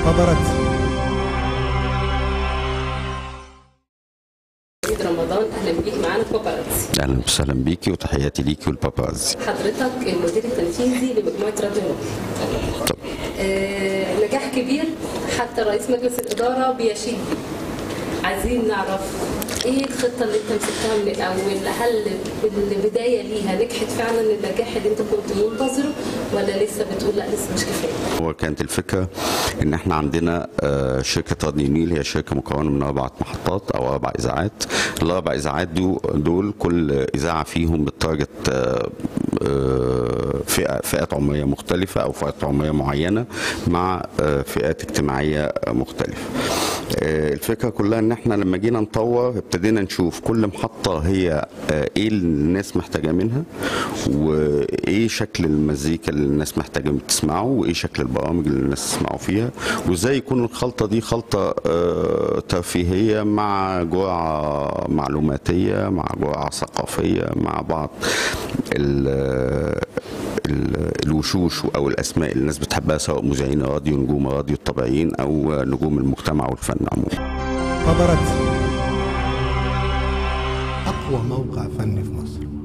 باباراتزي عيد رمضان اهلا بيك معانا في باباراتزي اهلا وسهلا بيكي وتحياتي ليكي والبابازي حضرتك المدير التنفيذي لمجموعه راديو نور طب آه نجاح كبير حتى رئيس مجلس الاداره بيشيد بيه عايزين نعرف ايه الخطه اللي انت مسكتها من الاول هل البدايه ليها نجحت فعلا النجاح اللي انت كنت منتظره ولا لسه بتقول لا لسه مش كفايه هو كانت الفكره ان احنا عندنا آه، شركه راديو نيل هي شركه مكونه من اربع محطات او اربع اذاعات الاربع اذاعات دو- دول كل اذاعه فيهم بتارجت آه، آه، فئة فئات عمريه مختلفه او فئات عمريه معينه مع آه، فئات اجتماعيه مختلفه آه، الفكره كلها ان احنا لما جينا نطور ابتدينا نشوف كل محطه هي آه، ايه اللي الناس محتاجه منها وايه شكل المزيكا اللي الناس محتاجه تسمعه وايه شكل البرامج اللي الناس تسمعوا فيها وازاي يكون الخلطه دي خلطه آه، ترفيهيه مع جرعه معلوماتيه مع جرعه ثقافيه مع بعض ال- ال- الوشوش او الاسماء اللي الناس بتحبها سواء مذيعين راديو نجوم راديو الطبيعيين او نجوم المجتمع والفن عموما باباراتزي أقوى موقع فني في مصر